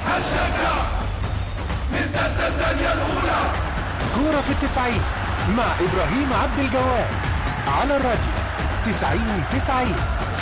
هنشجع من تالتة الدنيا الأولى كورة في التسعين مع إبراهيم عبد الجواد على الراديو تسعين تسعين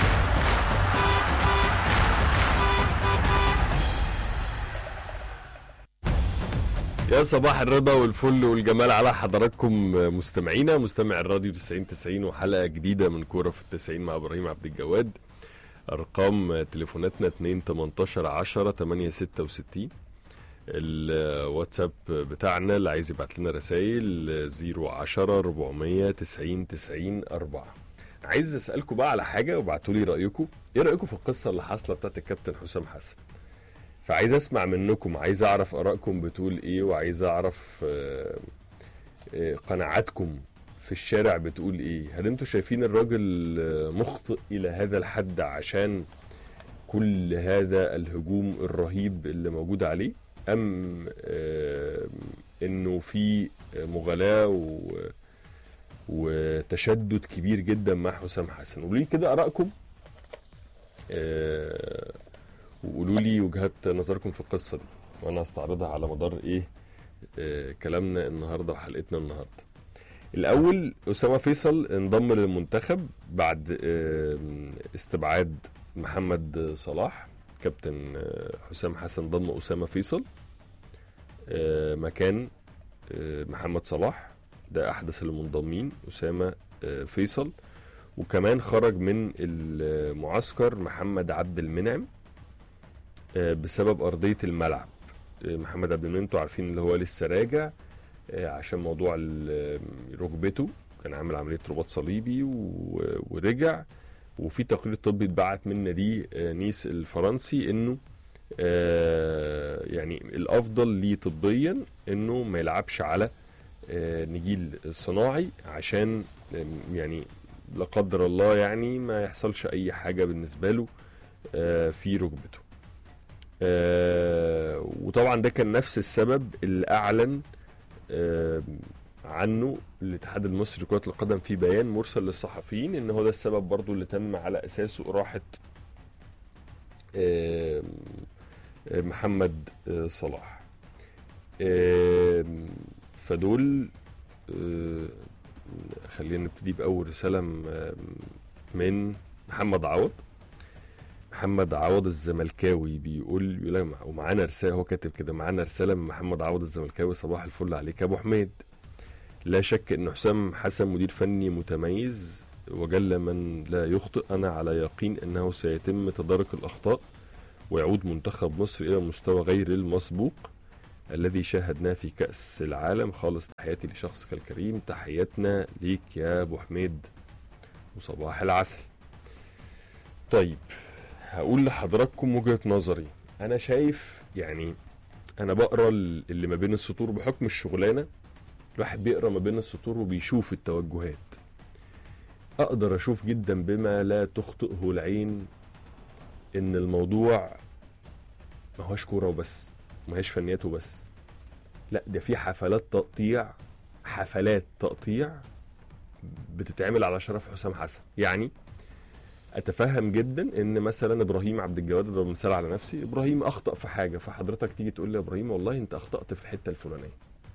يا صباح الرضا والفل والجمال على حضراتكم مستمعينا مستمع الراديو 90 90 وحلقه جديده من كوره في التسعين مع ابراهيم عبد الجواد ارقام تليفوناتنا 2 18 10 8 66 الواتساب بتاعنا اللي عايز يبعت لنا رسائل 010 490 90 4 عايز اسالكم بقى على حاجه وابعتوا لي رايكم ايه رايكم في القصه اللي حاصله بتاعت الكابتن حسام حسن فعايز اسمع منكم عايز اعرف ارائكم بتقول ايه وعايز اعرف آه، آه، قناعاتكم في الشارع بتقول ايه هل انتوا شايفين الراجل آه، مخطئ الى هذا الحد عشان كل هذا الهجوم الرهيب اللي موجود عليه ام آه، انه في مغالاة و وتشدد كبير جدا مع حسام حسن قولوا لي كده ارائكم آه، وقولوا لي وجهات نظركم في القصه دي وانا هستعرضها على مدار ايه آه كلامنا النهارده وحلقتنا النهارده الاول اسامه فيصل انضم للمنتخب بعد آه استبعاد محمد صلاح كابتن آه حسام حسن ضم اسامه فيصل آه مكان آه محمد صلاح ده احدث المنضمين اسامه آه فيصل وكمان خرج من المعسكر محمد عبد المنعم آه، بسبب ارضيه الملعب آه، محمد عبد المنعم انتوا عارفين اللي هو لسه راجع آه، عشان موضوع ال- ركبته كان عامل عمليه رباط صليبي و- ورجع وفي تقرير طبي اتبعت من نادي آه، نيس الفرنسي انه آه، يعني الافضل ليه طبيا انه ما يلعبش على آه، نجيل صناعي عشان آه، يعني لا قدر الله يعني ما يحصلش اي حاجه بالنسبه له آه، في ركبته آه، وطبعا ده كان نفس السبب اللي اعلن آه، عنه الاتحاد المصري لكرة القدم في بيان مرسل للصحفيين ان هو ده السبب برضو اللي تم على اساسه راحة آه، آه، محمد آه، صلاح آه، فدول آه، خلينا نبتدي بأول رسالة م- من محمد عوض محمد عوض الزملكاوي بيقول بيقول لك ومعانا رساله هو كاتب كده معانا رساله من محمد عوض الزملكاوي صباح الفل عليك يا ابو حميد لا شك ان حسام حسن مدير فني متميز وجل من لا يخطئ انا على يقين انه سيتم تدارك الاخطاء ويعود منتخب مصر الى مستوى غير المسبوق الذي شاهدناه في كأس العالم خالص تحياتي لشخصك الكريم تحياتنا ليك يا ابو حميد وصباح العسل طيب هقول لحضراتكم وجهة نظري انا شايف يعني انا بقرا ال- اللي ما بين السطور بحكم الشغلانه الواحد بيقرا ما بين السطور وبيشوف التوجهات اقدر اشوف جدا بما لا تخطئه العين ان الموضوع ما هوش كوره وبس ما هيش فنيات وبس لا ده في حفلات تقطيع حفلات تقطيع بتتعمل على شرف حسام حسن يعني اتفهم جدا ان مثلا ابراهيم عبد الجواد اضرب مثال على نفسي ابراهيم اخطا في حاجه فحضرتك تيجي تقول لي يا ابراهيم والله انت اخطات في الحته الفلانيه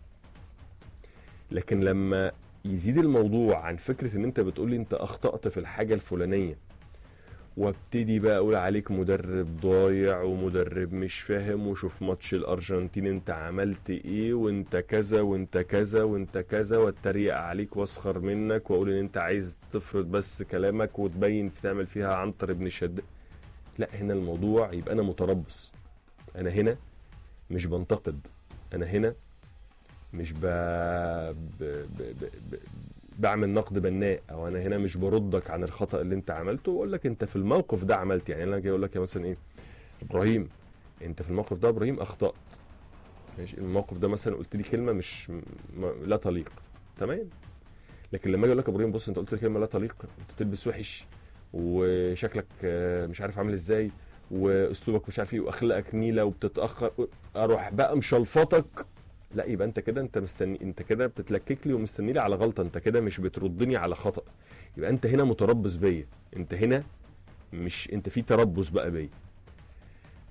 لكن لما يزيد الموضوع عن فكره ان انت بتقول لي انت اخطات في الحاجه الفلانيه وابتدي بقى اقول عليك مدرب ضايع ومدرب مش فاهم وشوف ماتش الارجنتين انت عملت ايه وانت كذا وانت كذا وانت كذا واتريق عليك واسخر منك واقول ان انت عايز تفرض بس كلامك وتبين في تعمل فيها عنتر ابن شد لا هنا الموضوع يبقى انا متربص انا هنا مش بنتقد انا هنا مش ب... ب... ب... ب... ب... بعمل نقد بناء او انا هنا مش بردك عن الخطا اللي انت عملته واقول لك انت في الموقف ده عملت يعني انا جاي اقول لك يا مثلا ايه ابراهيم انت في الموقف ده يا ابراهيم اخطات ماشي الموقف ده مثلا قلت لي كلمه مش م... لا تليق تمام لكن لما اجي اقول لك يا ابراهيم بص انت قلت لي كلمه لا تليق انت بتلبس وحش وشكلك آه، مش عارف عامل ازاي واسلوبك مش عارف ايه واخلاقك نيله وبتتاخر اروح بقى مشلفطك لا يبقى انت كده انت مستني انت كده بتتلكك لي ومستني لي على غلطه انت كده مش بتردني على خطا يبقى انت هنا متربص بيا انت هنا مش انت في تربص بقى بيا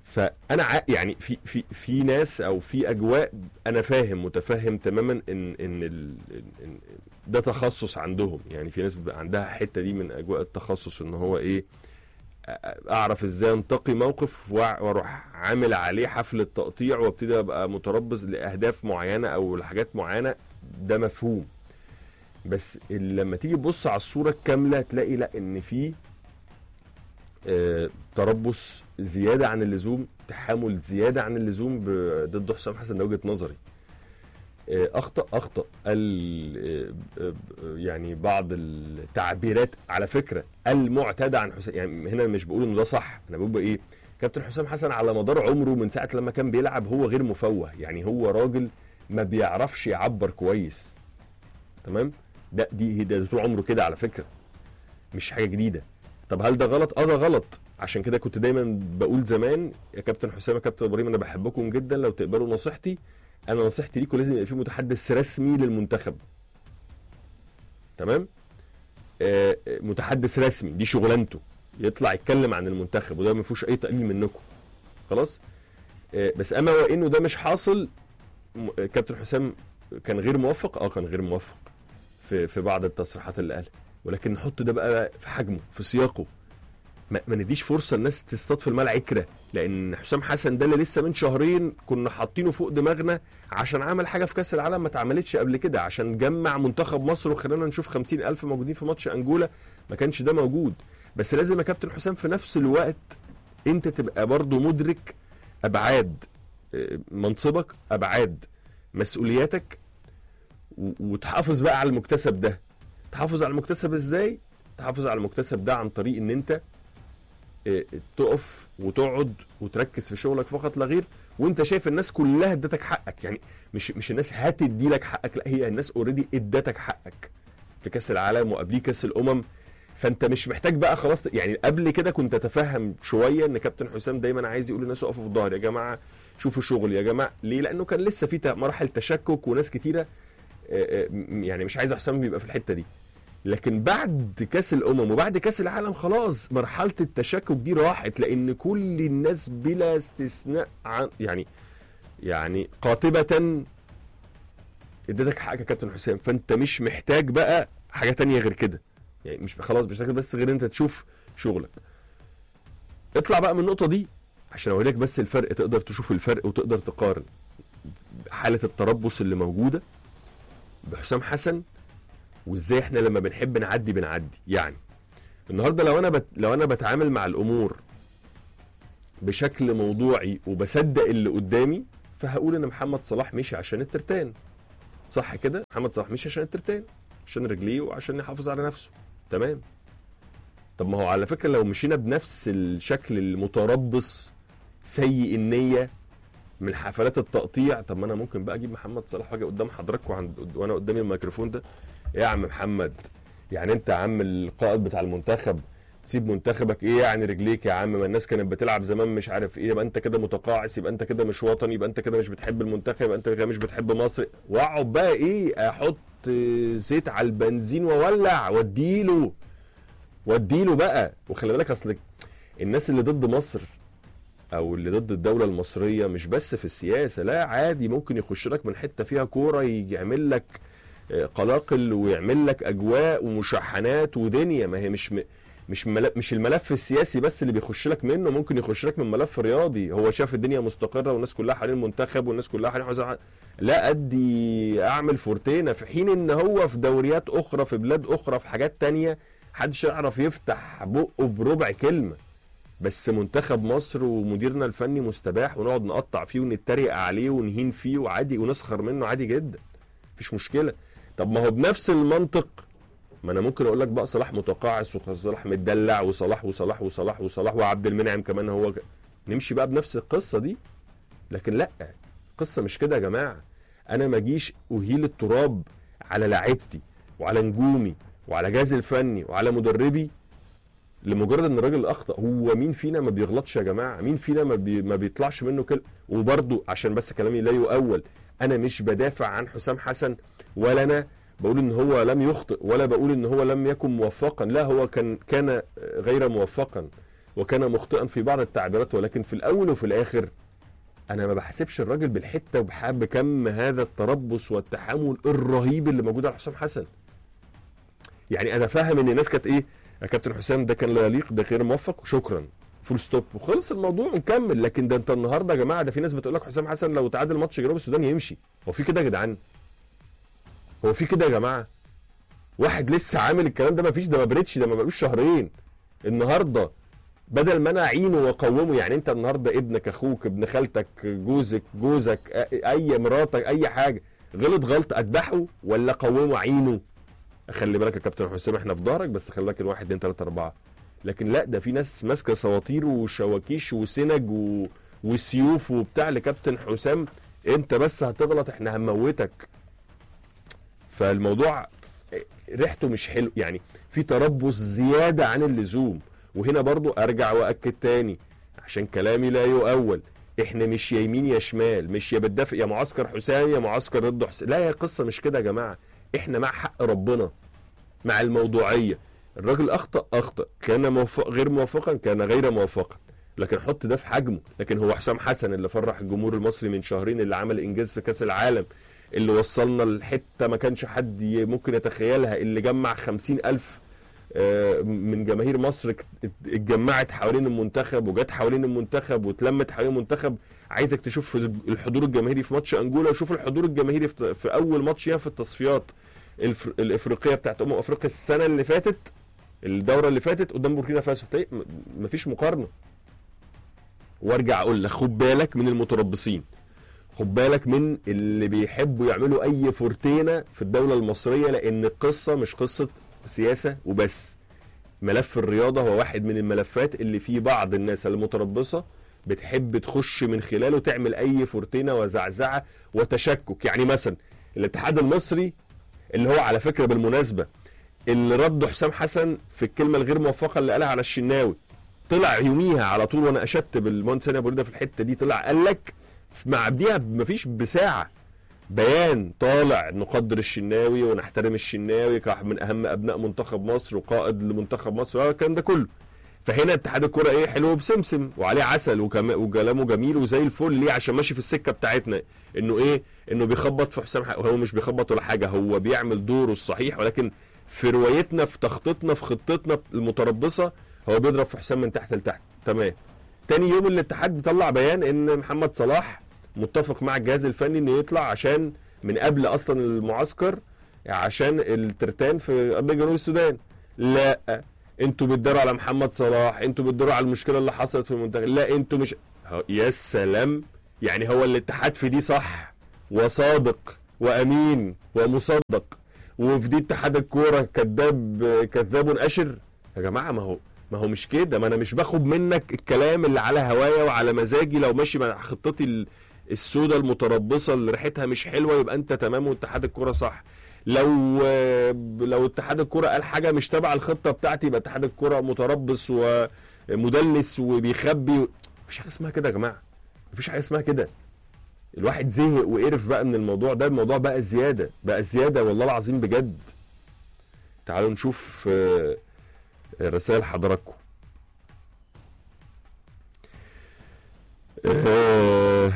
فانا ع... يعني في في في ناس او في اجواء انا فاهم متفهم تماما ان ان, ال... إن- إن ده تخصص عندهم يعني في ناس بيبقى عندها حته دي من اجواء التخصص ان هو ايه أ- اعرف ازاي انتقي موقف وأع- واروح عامل عليه حفله تقطيع وابتدي ابقى متربص لاهداف معينه او لحاجات معينه ده مفهوم بس ال- لما تيجي تبص على الصوره الكامله تلاقي لا ان في آه، تربص زياده عن اللزوم تحامل زياده عن اللزوم ب- ضد حسام حسن ده وجهه نظري آه، اخطا اخطا ال- آه، آه، يعني بعض التعبيرات على فكره المعتاده عن حسام يعني هنا مش بقول انه ده صح انا بقول ايه كابتن حسام حسن على مدار عمره من ساعه لما كان بيلعب هو غير مفوه يعني هو راجل ما بيعرفش يعبر كويس تمام ده دي ده طول عمره كده على فكره مش حاجه جديده طب هل ده غلط اه ده غلط عشان كده كنت دايما بقول زمان يا كابتن حسام يا كابتن ابراهيم انا بحبكم جدا لو تقبلوا نصيحتي انا نصيحتي ليكم لازم يبقى في متحدث رسمي للمنتخب تمام آه آه، متحدث رسمي دي شغلانته يطلع يتكلم عن المنتخب وده ما فيهوش اي تقليل منكم خلاص آه بس اما وانه ده مش حاصل م- آه، كابتن حسام كان غير موفق اه كان غير موفق في في بعض التصريحات اللي قالها ولكن نحط ده بقى في حجمه في سياقه ما, ما نديش فرصه الناس تصطاد في المال عكره لان حسام حسن ده اللي لسه من شهرين كنا حاطينه فوق دماغنا عشان عمل حاجه في كاس العالم ما اتعملتش قبل كده عشان جمع منتخب مصر وخلانا نشوف خمسين الف موجودين في ماتش انجولا ما كانش ده موجود بس لازم يا كابتن حسام في نفس الوقت انت تبقى برضو مدرك ابعاد آه، منصبك ابعاد مسؤولياتك و- وتحافظ بقى على المكتسب ده تحافظ على المكتسب ازاي تحافظ على المكتسب ده عن طريق ان انت آه، تقف وتقعد وتركز في شغلك فقط لا غير وانت شايف الناس كلها ادتك حقك يعني مش مش الناس هتدي لك حقك لا هي الناس اوريدي ادتك حقك في كاس العالم وقبليه كاس الامم فانت مش محتاج بقى خلاص يعني قبل كده كنت اتفهم شويه ان كابتن حسام دايما عايز يقول للناس اقفوا في ظهري يا جماعه شوفوا شغل يا جماعه ليه لانه كان لسه في ت- مراحل تشكك وناس كتيره آه، آه، م- يعني مش عايز حسام يبقى في الحته دي لكن بعد كاس الامم وبعد كاس العالم خلاص مرحله التشكك دي راحت لان كل الناس بلا استثناء عن يعني يعني قاطبه اديتك حقك يا كابتن حسام فانت مش محتاج بقى حاجه تانية غير كده يعني مش خلاص مش محتاج بس غير انت تشوف شغلك اطلع بقى من النقطه دي عشان اوريك بس الفرق تقدر تشوف الفرق وتقدر تقارن حاله التربص اللي موجوده بحسام حسن وازاي احنا لما بنحب نعدي بنعدي يعني النهارده لو انا بت... لو انا بتعامل مع الامور بشكل موضوعي وبصدق اللي قدامي فهقول ان محمد صلاح مشي عشان الترتان صح كده محمد صلاح مشي عشان الترتان عشان رجليه وعشان يحافظ على نفسه تمام طب ما هو على فكره لو مشينا بنفس الشكل المتربص سيء النيه من حفلات التقطيع طب ما انا ممكن بقى اجيب محمد صلاح واجي قدام حضراتكم عند وانا قدامي الميكروفون ده إيه يا عم محمد يعني انت يا عم القائد بتاع المنتخب تسيب منتخبك ايه يعني رجليك يا عم ما الناس كانت بتلعب زمان مش عارف ايه يبقى انت كده متقاعس يبقى انت كده مش وطني يبقى انت كده مش بتحب المنتخب يبقى انت كده مش بتحب مصر واقعد بقى ايه احط زيت على البنزين واولع واديله واديله بقى وخلي بالك اصل الناس اللي ضد مصر او اللي ضد الدوله المصريه مش بس في السياسه لا عادي ممكن يخش لك من حته فيها كوره يعمل لك آه، قلاقل ويعمل لك اجواء ومشحنات ودنيا ما هي مش م... مش مل... مش الملف السياسي بس اللي بيخش لك منه ممكن يخش لك من ملف رياضي هو شاف الدنيا مستقره والناس كلها حوالين المنتخب والناس كلها حوالين حسام حسن. لا ادي اعمل فورتينا في حين ان هو في دوريات اخرى في بلاد اخرى في حاجات تانية محدش يعرف يفتح بقه بربع كلمه بس منتخب مصر ومديرنا الفني مستباح ونقعد نقطع فيه ونتريق عليه ونهين فيه وعادي ونسخر منه عادي جدا مفيش مشكله طب ما هو بنفس المنطق ما انا ممكن اقول لك بقى صلاح متقاعس وصلاح متدلع وصلاح وصلاح وصلاح وصلاح وعبد المنعم كمان هو ك... نمشي بقى بنفس القصه دي لكن لا القصه مش كده يا جماعه انا ما اجيش اهيل التراب على لعيبتي وعلى نجومي وعلى جهازي الفني وعلى مدربي لمجرد ان الراجل اخطا هو مين فينا ما بيغلطش يا جماعه مين فينا ما, بي... ما بيطلعش منه كلمه وبرده عشان بس كلامي لا يؤول انا مش بدافع عن حسام حسن ولا انا بقول ان هو لم يخطئ ولا بقول ان هو لم يكن موفقا لا هو كان كان غير موفقا وكان مخطئا في بعض التعبيرات ولكن في الاول وفي الاخر انا ما بحسبش الراجل بالحته وبحب كم هذا التربص والتحامل الرهيب اللي موجود على حسام حسن يعني انا فاهم ان الناس كانت ايه يا كابتن حسام ده كان لا يليق ده غير موفق وشكرا فول ستوب وخلص الموضوع ونكمل لكن ده انت النهارده يا جماعه ده في ناس بتقول لك حسام حسن لو تعادل ماتش جنوب السودان يمشي هو في كده يا جدعان هو في كده يا جماعه واحد لسه عامل الكلام ده ما فيش ده ما بريتش ده ما بقالوش شهرين النهارده بدل ما انا اعينه واقومه يعني انت النهارده ابنك اخوك ابن خالتك جوزك جوزك أ- اي مراتك اي حاجه غلط غلط اذبحه ولا اقومه اعينه خلي بالك يا كابتن حسام احنا في ظهرك بس خلي بالك الواحد اتنين تلاته اربعه لكن لا ده في ناس ماسكه سواطير وشواكيش وسنج و... وسيوف وبتاع لكابتن حسام انت بس هتغلط احنا هنموتك فالموضوع ريحته مش حلو يعني في تربص زياده عن اللزوم وهنا برضو ارجع واكد تاني عشان كلامي لا يؤول احنا مش يا يمين يا شمال مش يا بتدافع يا معسكر حسام يا معسكر ضد حسام لا يا قصه مش كده يا جماعه احنا مع حق ربنا مع الموضوعيه الراجل اخطا اخطا كان موفق غير موفقا كان غير موفقا لكن حط ده في حجمه لكن هو حسام حسن اللي فرح الجمهور المصري من شهرين اللي عمل انجاز في كاس العالم اللي وصلنا لحته ما كانش حد ي- ممكن يتخيلها اللي جمع خمسين ألف آه، من جماهير مصر ك- اتجمعت حوالين المنتخب وجت حوالين المنتخب واتلمت حوالين المنتخب عايزك تشوف الحضور الجماهيري في ماتش انجولا وشوف الحضور الجماهيري في في اول ماتش ليها في التصفيات الف- الافريقيه بتاعت امم افريقيا السنه اللي فاتت الدوره اللي فاتت قدام بوركينا فاسو تلاقي م- مفيش مقارنه وارجع اقول لك خد بالك من المتربصين خد بالك من اللي بيحبوا يعملوا اي فورتينا في الدوله المصريه لان القصه مش قصه سياسه وبس ملف الرياضه هو واحد من الملفات اللي فيه بعض الناس المتربصه بتحب تخش من خلاله تعمل اي فورتينا وزعزعه وتشكك يعني مثلا الاتحاد المصري اللي هو على فكره بالمناسبه اللي رده حسام حسن في الكلمه الغير موفقه اللي قالها على الشناوي طلع يوميها على طول وانا اشدت بالمهندس هاني ابو ريده في الحته دي طلع قال لك مع بديها مفيش بساعه بيان طالع نقدر الشناوي ونحترم الشناوي كواحد من اهم ابناء منتخب مصر وقائد لمنتخب مصر آه، الكلام ده كله فهنا اتحاد الكوره ايه حلو بسمسم وعليه عسل وكم- وكلامه جميل وزي الفل ليه عشان ماشي في السكه بتاعتنا انه ايه انه بيخبط في حسام حق- هو مش بيخبط ولا حاجه هو بيعمل دوره الصحيح ولكن في روايتنا في تخطيطنا في خطتنا المتربصه هو بيضرب في حسام من تحت لتحت تمام تاني يوم الاتحاد بيطلع بيان ان محمد صلاح متفق مع الجهاز الفني انه يطلع عشان من قبل اصلا المعسكر عشان الترتان في قبل جنوب السودان لا انتوا بتداروا على محمد صلاح انتوا بتداروا على المشكله اللي حصلت في المنتخب لا انتوا مش هو- يا سلام يعني هو الاتحاد في دي صح وصادق وامين ومصدق وفي دي اتحاد الكوره كذاب كذاب اشر يا جماعه ما هو ما هو مش كده ما انا مش باخد منك الكلام اللي على هوايا وعلى مزاجي لو ماشي مع خطتي ال- السودة المتربصه اللي ريحتها مش حلوه يبقى انت تمام واتحاد الكوره صح لو لو اتحاد الكوره قال حاجه مش تبع الخطه بتاعتي يبقى اتحاد الكوره متربص ومدلس وبيخبي مفيش حاجه اسمها كده يا جماعه مفيش حاجه اسمها كده الواحد زهق وقرف بقى من الموضوع ده الموضوع بقى زياده بقى زياده والله العظيم بجد تعالوا نشوف آه، رسائل حضراتكم آه،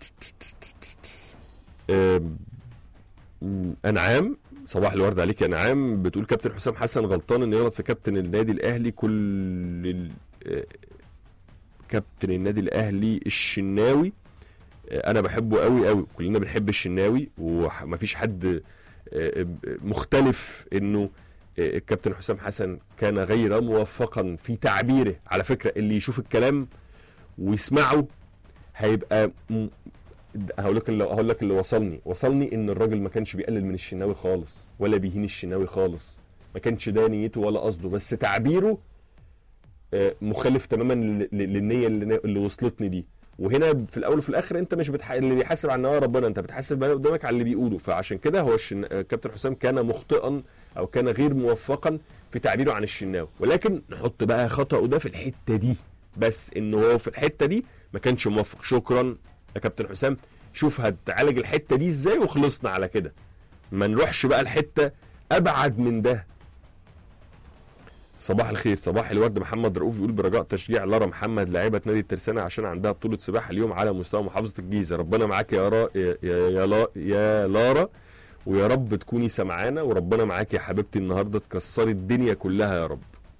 آه، انعام صباح الورد عليك يا انعام بتقول كابتن حسام حسن غلطان انه يغلط في كابتن النادي الاهلي كل ال... آه، كابتن النادي الاهلي الشناوي آه، انا بحبه قوي قوي كلنا بنحب الشناوي ومفيش حد آه، آه، مختلف انه آه، الكابتن حسام حسن كان غير موفقا في تعبيره على فكره اللي يشوف الكلام ويسمعه هيبقى م... هقول لك اللي هقول لك اللي وصلني وصلني ان الراجل ما كانش بيقلل من الشناوي خالص ولا بيهين الشناوي خالص ما كانش ده نيته ولا قصده بس تعبيره آه، مخالف تماما لل- لل- للنيه اللي, اللي وصلتني دي وهنا في الاول وفي الاخر انت مش بتح... اللي بيحاسب على النوايا ربنا انت بتحاسب بقى قدامك على اللي بيقوله فعشان كده هو الشن... آه، كابتن حسام كان مخطئا او كان غير موفقا في تعبيره عن الشناوي ولكن نحط بقى خطأه ده في الحته دي بس انه هو في الحته دي ما كانش موفق شكرا يا كابتن حسام شوف هتعالج الحته دي ازاي وخلصنا على كده ما نروحش بقى الحته ابعد من ده صباح الخير صباح الورد محمد رؤوف يقول برجاء تشجيع لارا محمد لاعبة نادي الترسانة عشان عندها بطولة سباحة اليوم على مستوى محافظة الجيزة ربنا معاك يا را يا يا, يا, لا يا لارا ويا رب تكوني سمعانة وربنا معاك يا حبيبتي النهاردة تكسري الدنيا كلها يا رب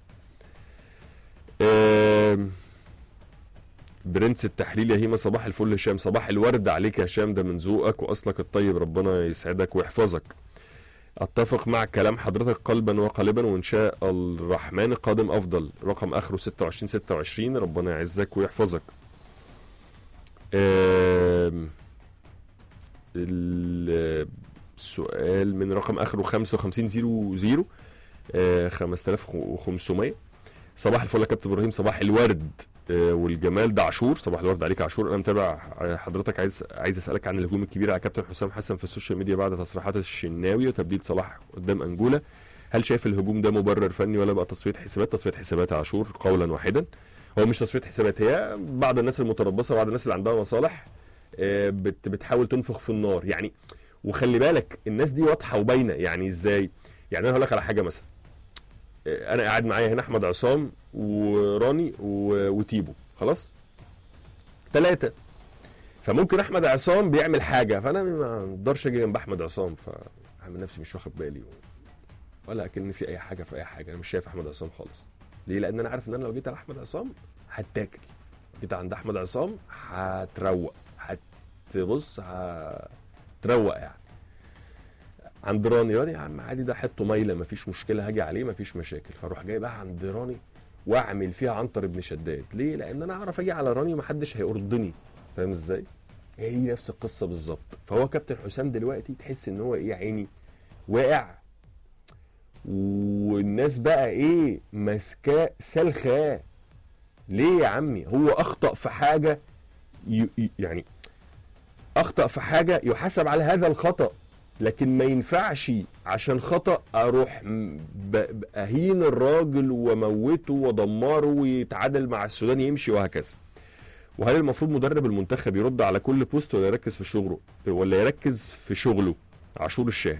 آم، برنس التحليل يا هيما صباح الفل هشام صباح الورد عليك يا هشام ده من ذوقك واصلك الطيب ربنا يسعدك ويحفظك اتفق مع كلام حضرتك قلبا وقالبا وان شاء الرحمن القادم افضل رقم اخره 26 26 ربنا يعزك ويحفظك آم، ال- السؤال من رقم اخره 5500 آه، 5500 صباح الفل يا كابتن ابراهيم صباح الورد آه، والجمال ده عاشور صباح الورد عليك يا عاشور انا متابع آه، حضرتك عايز عايز اسالك عن الهجوم الكبير على كابتن حسام حسن في السوشيال ميديا بعد تصريحات الشناوي وتبديل صلاح قدام انجولا هل شايف الهجوم ده مبرر فني ولا بقى تصفيه حسابات تصفيه حسابات يا عاشور قولا واحدا هو مش تصفيه حسابات هي بعض الناس المتربصه بعض الناس اللي عندها مصالح آه، بت بتحاول تنفخ في النار يعني وخلي بالك الناس دي واضحه وباينه يعني ازاي يعني انا هقول لك على حاجه مثلا آه، انا قاعد معايا هنا احمد عصام وراني و- وتيبو خلاص ثلاثة فممكن احمد عصام بيعمل حاجة فانا ما اقدرش اجي جنب احمد عصام فاعمل نفسي مش واخد بالي ولا اكن في اي حاجة في اي حاجة انا مش شايف احمد عصام خالص ليه لان انا عارف ان انا لو جيت على احمد عصام هتاكل جيت عند احمد عصام هتروق هتبص هتروق يعني عند راني راني يا عم عادي ده حطه مايله مفيش مشكله هاجي عليه مفيش مشاكل فاروح جاي بقى عند راني واعمل فيها عنتر ابن شداد ليه لان انا اعرف اجي على راني ومحدش هيردني فاهم ازاي هي دي نفس القصه بالظبط فهو كابتن حسام دلوقتي تحس ان هو ايه يا عيني واقع والناس بقى ايه ماسكاه سلخاه ليه يا عمي هو اخطا في حاجه ي... ي- يعني اخطا في حاجه يحاسب على هذا الخطا لكن ما ينفعش عشان خطا اروح م- ب- ب- اهين الراجل واموته وادمره ويتعادل مع السودان يمشي وهكذا وهل المفروض مدرب المنتخب يرد على كل بوست ولا يركز في شغله ولا يركز في شغله عاشور الشاهد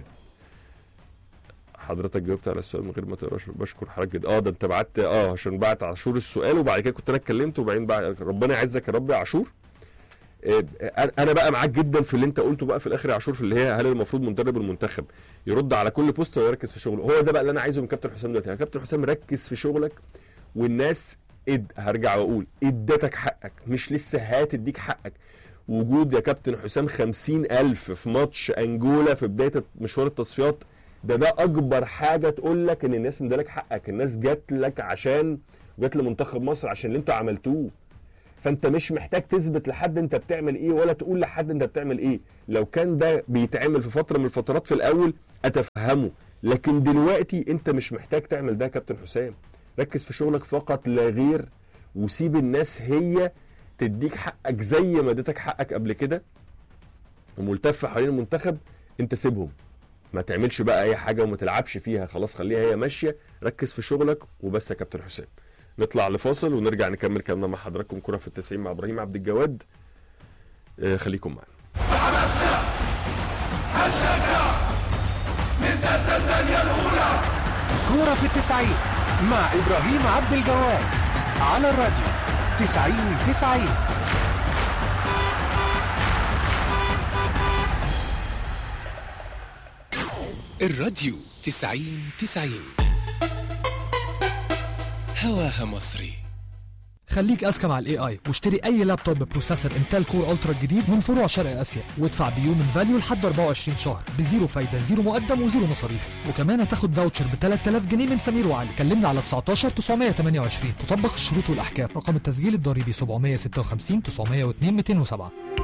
حضرتك جاوبت على السؤال من غير ما تقراش بشكر حضرتك جدا اه ده انت بعت اه عشان بعت عاشور السؤال وبعد كده كنت انا اتكلمت وبعدين بعد ربنا يعزك يا رب يا عاشور آه، انا بقى معاك جدا في اللي انت قلته بقى في الاخر يا عاشور في اللي هي هل المفروض مدرب المنتخب يرد على كل بوست ولا يركز في شغله هو ده بقى اللي انا عايزه من كابتن حسام دلوقتي يا كابتن حسام ركز في شغلك والناس اد هرجع واقول ادتك حقك مش لسه هتديك حقك وجود يا كابتن حسام خمسين ألف في ماتش أنجولا في بداية مشوار التصفيات ده ده أكبر حاجة تقول لك إن الناس مدالك حقك الناس جات لك عشان جات لمنتخب مصر عشان اللي انتوا عملتوه فانت مش محتاج تثبت لحد انت بتعمل ايه ولا تقول لحد انت بتعمل ايه لو كان ده بيتعمل في فتره من الفترات في الاول اتفهمه لكن دلوقتي انت مش محتاج تعمل ده يا كابتن حسام ركز في شغلك فقط لا غير وسيب الناس هي تديك حقك زي ما اديتك حقك قبل كده وملتف حوالين المنتخب انت سيبهم ما تعملش بقى اي حاجه وما تلعبش فيها خلاص خليها هي ماشيه ركز في شغلك وبس يا كابتن حسام نطلع لفاصل ونرجع نكمل كلامنا مع حضراتكم كرة في التسعين مع ابراهيم عبد الجواد آه، خليكم معانا حماسنا هنشجع من تالتة الدنيا الأولى كورة في التسعين مع إبراهيم عبد الجواد على الراديو تسعين تسعين الراديو تسعين تسعين هواها مصري خليك اذكى مع الاي اي واشتري اي لابتوب ببروسيسور انتل كور الترا الجديد من فروع شرق اسيا وادفع بيو من فاليو لحد 24 شهر بزيرو فايده زيرو مقدم وزيرو مصاريف وكمان هتاخد فاوتشر ب 3000 جنيه من سمير وعلي كلمنا على 19 928 تطبق الشروط والاحكام رقم التسجيل الضريبي 756 902 207